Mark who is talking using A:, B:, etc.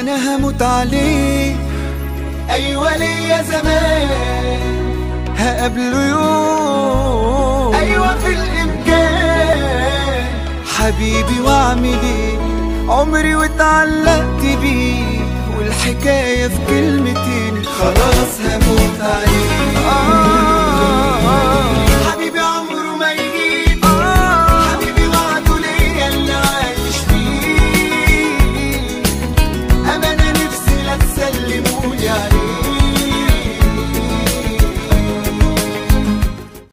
A: انا هموت عليه ايوه ليا زمان هقابله يوم ايوه في الامكان حبيبي واعمل ايه عمري واتعلقت بيه والحكايه في كلمتين خلاص هموت